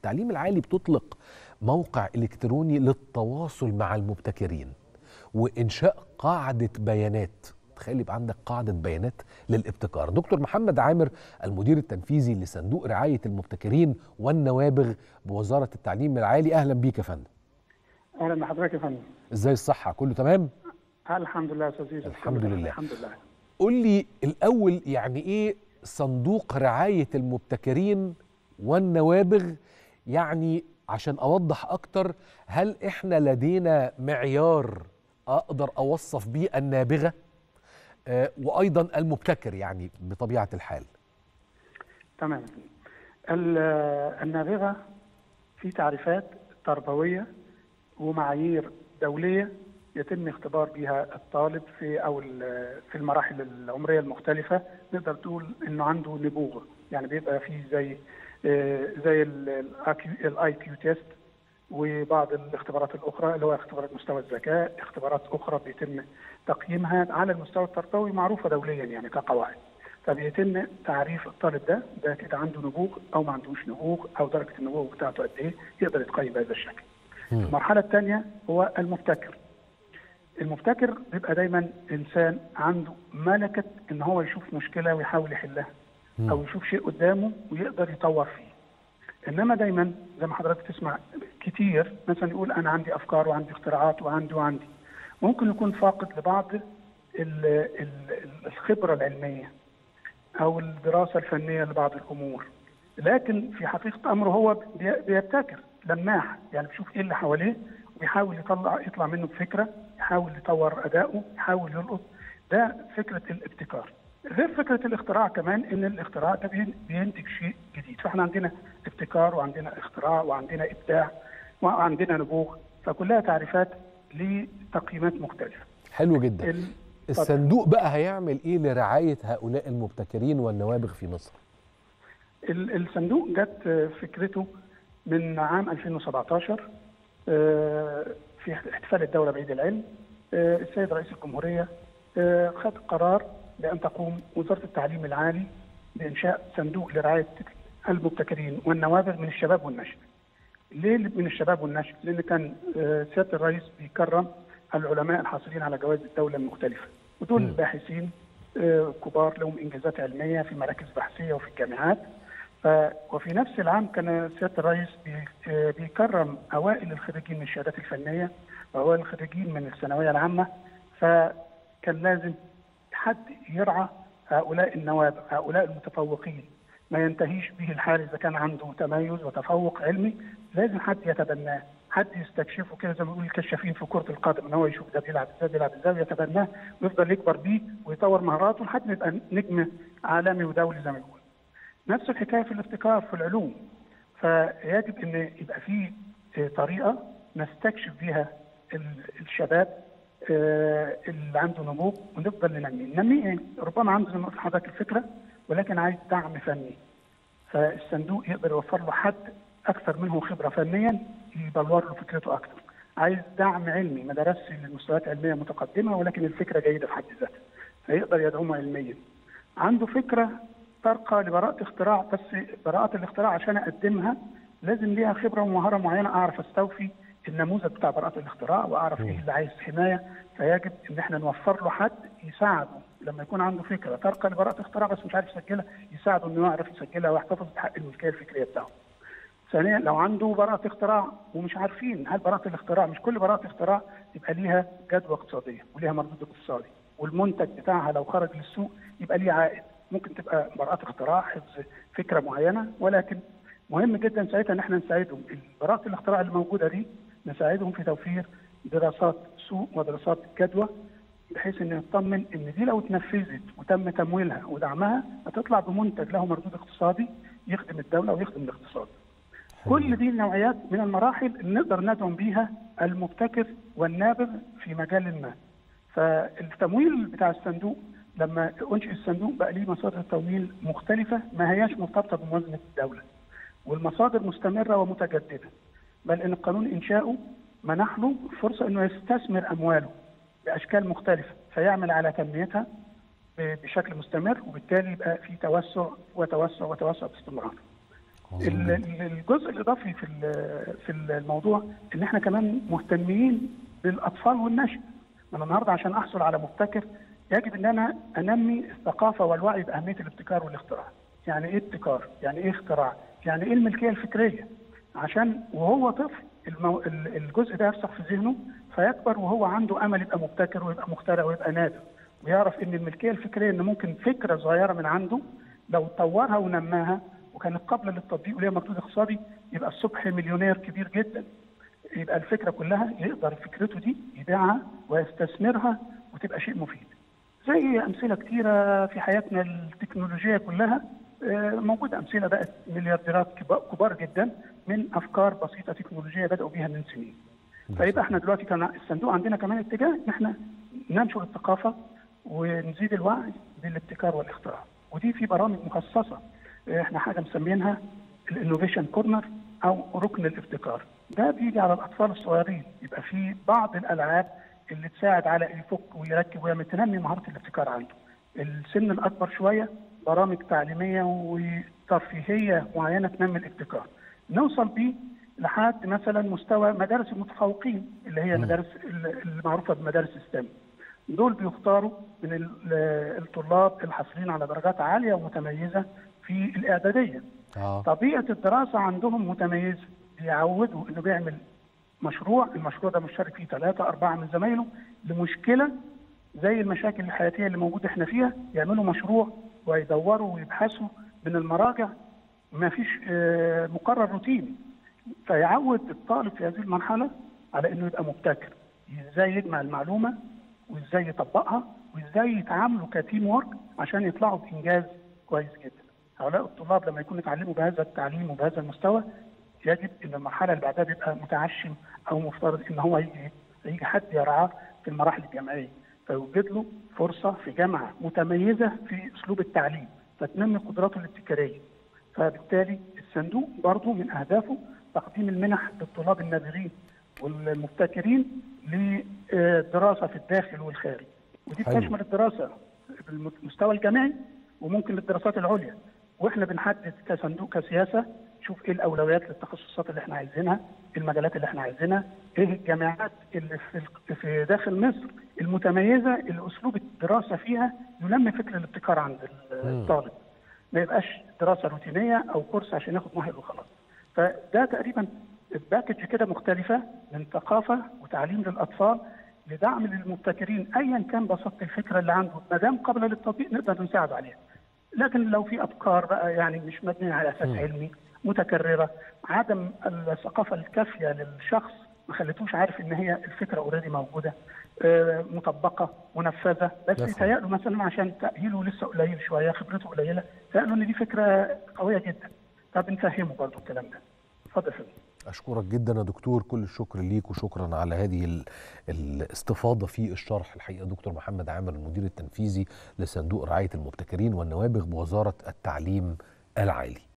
التعليم العالي بتطلق موقع الكتروني للتواصل مع المبتكرين وانشاء قاعده بيانات تخيل يبقى عندك قاعده بيانات للابتكار دكتور محمد عامر المدير التنفيذي لصندوق رعايه المبتكرين والنوابغ بوزاره التعليم العالي اهلا بيك يا فندم اهلا بحضرتك يا فندم ازاي الصحه كله تمام الحمد لله يا استاذ يوسف الحمد لله. الحمد لله قول لي الاول يعني ايه صندوق رعايه المبتكرين والنوابغ يعني عشان اوضح اكتر هل احنا لدينا معيار اقدر اوصف بيه النابغه آه وايضا المبتكر يعني بطبيعه الحال تمام ال- النابغه في تعريفات تربويه ومعايير دوليه يتم اختبار بها الطالب في او ال- في المراحل العمريه المختلفه نقدر تقول انه عنده نبوغ يعني بيبقى فيه زي آه، زي الاي كيو تيست وبعض الاختبارات الاخرى اللي هو اختبارات مستوى الذكاء اختبارات اخرى بيتم تقييمها على المستوى التربوي معروفه دوليا يعني كقواعد فبيتم تعريف الطالب ده ده كده عنده نبوغ او ما عندوش نبوغ او درجه النبوغ بتاعته قد ايه يقدر يتقيم بهذا الشكل. المرحله الثانيه هو المبتكر. المبتكر بيبقى دايما انسان عنده ملكه ان هو يشوف مشكله ويحاول يحلها او يشوف شيء قدامه ويقدر يطور فيه. انما دايما زي ما حضرتك تسمع كتير مثلا يقول انا عندي افكار وعندي اختراعات وعندي وعندي ممكن يكون فاقد لبعض ال- ال- الخبره العلميه او الدراسه الفنيه لبعض الامور لكن في حقيقه امره هو بي- بيبتكر لماح يعني بيشوف ايه اللي حواليه ويحاول يطلع يطلع منه بفكره يحاول يطور اداؤه يحاول يلقط ده فكره الابتكار غير فكره الاختراع كمان ان الاختراع ده بين- بينتج شيء جديد فاحنا عندنا ابتكار وعندنا اختراع وعندنا ابداع وعندنا نبوغ فكلها تعريفات لتقييمات مختلفه حلو جدا ال- الصندوق بقى هيعمل ايه لرعايه هؤلاء المبتكرين والنوابغ في مصر ال- الصندوق جت فكرته من عام 2017 آه، في احتفال الدولة بعيد العلم آه، السيد رئيس الجمهورية آه، خد قرار بأن تقوم وزارة التعليم العالي بإنشاء صندوق لرعاية المبتكرين والنوابغ من الشباب والنشء. ليه من الشباب والنشء؟ لأن كان آه، سيادة الرئيس بيكرم العلماء الحاصلين على جوائز الدولة المختلفة ودول باحثين آه، كبار لهم إنجازات علمية في مراكز بحثية وفي الجامعات ف... وفي نفس العام كان سياده الرئيس بي... آه، بيكرم اوائل الخريجين من الشهادات الفنيه واوائل الخريجين من الثانويه العامه فكان لازم حد يرعى هؤلاء النواب هؤلاء المتفوقين ما ينتهيش به الحال اذا كان عنده تميز وتفوق علمي لازم حد يتبناه حد يستكشفه كده زي ما بيقول الكشافين في كره القدم ان هو يشوف ده بيلعب ازاي بيلعب ازاي ويتبناه ويفضل يكبر بيه ويطور مهاراته لحد ما يبقى نجم عالمي ودولي زي ما بيقول نفس الحكايه في الابتكار في العلوم فيجب ان يبقى في آه، طريقه نستكشف بها ال- الشباب آه، اللي عنده نمو ونفضل ننميه، ننميه ايه؟ ربما عنده زي ما قلت لحضرتك الفكره ولكن عايز دعم فني. فالصندوق يقدر يوفر له حد اكثر منه خبره فنيا يبلور له فكرته اكثر. عايز دعم علمي ما درسش لمستويات علميه متقدمه ولكن الفكره جيده في حد ذاتها. فيقدر يدعمه علميا. عنده فكره ترقى لبراءة اختراع بس براءة الاختراع عشان أقدمها لازم ليها خبرة ومهارة معينة أعرف أستوفي النموذج بتاع براءة الاختراع وأعرف إيه اللي عايز حماية فيجب إن إحنا نوفر له حد يساعده لما يكون عنده فكرة ترقى لبراءة اختراع بس مش عارف يسجلها يساعده إنه يعرف يسجلها ويحتفظ بحق الملكية الفكرية بتاعه. ثانيا لو عنده براءة اختراع ومش عارفين هل براءة الاختراع مش كل براءة اختراع يبقى ليها جدوى اقتصادية وليها مردود اقتصادي والمنتج بتاعها لو خرج للسوق يبقى ليه عائد ممكن تبقى براءة اختراع حفظ فكرة معينة ولكن مهم جدا ساعتها ان احنا نساعدهم براءة الاختراع اللي موجودة دي نساعدهم في توفير دراسات سوق ودراسات جدوى بحيث ان نطمن ان دي لو اتنفذت وتم تمويلها ودعمها هتطلع بمنتج له مردود اقتصادي يخدم الدولة ويخدم الاقتصاد. كل دي النوعيات من المراحل اللي نقدر ندعم بيها المبتكر والنابغ في مجال ما. فالتمويل بتاع الصندوق لما انشئ الصندوق بقى ليه مصادر تمويل مختلفه ما هياش مرتبطه بموازنه الدوله. والمصادر مستمره ومتجدده. بل ان القانون انشاؤه منح له فرصه انه يستثمر امواله باشكال مختلفه فيعمل على تنميتها بشكل مستمر وبالتالي يبقى في توسع وتوسع وتوسع باستمرار. عظيم ال- جدا. ال- الجزء الاضافي في ال- في الموضوع ان احنا كمان مهتمين بالاطفال والنشء انا النهارده عشان احصل على مبتكر يجب ان انا انمي الثقافه والوعي باهميه الابتكار والاختراع يعني ايه ابتكار يعني ايه اختراع يعني ايه الملكيه الفكريه عشان وهو طفل المو... ال- الجزء ده يرسخ في ذهنه فيكبر وهو عنده امل يبقى مبتكر ويبقى مخترع ويبقى نادر ويعرف ان الملكيه الفكريه ان ممكن فكره صغيره من عنده لو طورها ونماها وكانت قابله للتطبيق وليها مردود اقتصادي يبقى الصبح مليونير كبير جدا يبقى الفكره كلها يقدر فكرته دي يبيعها ويستثمرها وتبقى شيء مفيد. زي امثله كتيره في حياتنا التكنولوجيه كلها آه، موجوده امثله بقت مليارديرات كبا- كبار جدا من افكار بسيطه تكنولوجيه بداوا بيها من سنين. فيبقى احنا دلوقتي كان الصندوق عندنا كمان اتجاه ان احنا ننشر الثقافه ونزيد الوعي بالابتكار والاختراع ودي في برامج مخصصه احنا حاجه مسمينها الانوفيشن كورنر او ركن الابتكار ده بيجي على الاطفال الصغيرين يبقى في بعض الالعاب اللي تساعد على يفك ويركب ويعمل تنمي مهاره الابتكار عنده السن الاكبر شويه برامج تعليميه وترفيهيه معينه تنمي الابتكار نوصل بيه لحد مثلا مستوى مدارس المتفوقين اللي هي مدارس المعروفه بمدارس ستيم دول بيختاروا من ال- الطلاب الحاصلين على درجات عاليه ومتميزه في الاعداديه اه طبيعه الدراسه عندهم متميزه بيعودوا انه بيعمل مشروع المشروع ده مشترك فيه ثلاثه اربعه من زمايله لمشكله زي المشاكل الحياتيه اللي موجوده احنا فيها يعملوا مشروع ويدوروا ويبحثوا من المراجع ما فيش آه، مقرر روتيني فيعود الطالب في هذه المرحله على انه يبقى مبتكر ازاي يجمع المعلومه وازاي يطبقها وازاي يتعاملوا كتيم ورك عشان يطلعوا بانجاز كويس جدا هؤلاء الطلاب لما يكونوا اتعلموا بهذا التعليم وبهذا المستوى يجب ان المرحله اللي بعدها بيبقى متعشم او مفترض ان هو يجي يجي حد يرعاه في المراحل الجامعيه فيوجد له فرصه في جامعه متميزه في اسلوب التعليم فتنمي قدراته الابتكاريه فبالتالي الصندوق برضو من اهدافه تقديم المنح للطلاب النابغين والمبتكرين للدراسه في الداخل والخارج ودي حلو. بتشمل الدراسه بالمستوى الجامعي وممكن للدراسات العليا واحنا بنحدد كصندوق كسياسه نشوف ايه الاولويات للتخصصات اللي احنا عايزينها المجالات اللي احنا عايزينها ايه الجامعات اللي في الق- في داخل مصر المتميزه اللي اسلوب الدراسه فيها ينمي فكر الابتكار عند الطالب ما يبقاش دراسه روتينيه او كورس عشان ياخد مؤهل وخلاص فده تقريبا باكج كده مختلفه من ثقافه وتعليم للاطفال لدعم للمبتكرين ايا كان بساطه الفكره اللي عنده ما دام قابله للتطبيق نقدر نساعد عليها لكن لو في افكار بقى يعني مش مبنيه على اساس علمي متكرره عدم الثقافه الكافيه للشخص ما خلتوش عارف ان هي الفكره اوريدي موجوده آه، مطبقه منفذه بس مفهوم. يتهيأ مثلا عشان تاهيله لسه قليل شويه خبرته قليله يتهيأ ان دي فكره قويه جدا فبنفهمه برضو الكلام ده اتفضل يا فندم اشكرك جدا يا دكتور كل الشكر ليك وشكرا على هذه ال- الاستفاضه في الشرح الحقيقه دكتور محمد عامر المدير التنفيذي لصندوق رعايه المبتكرين والنوابغ بوزاره التعليم العالي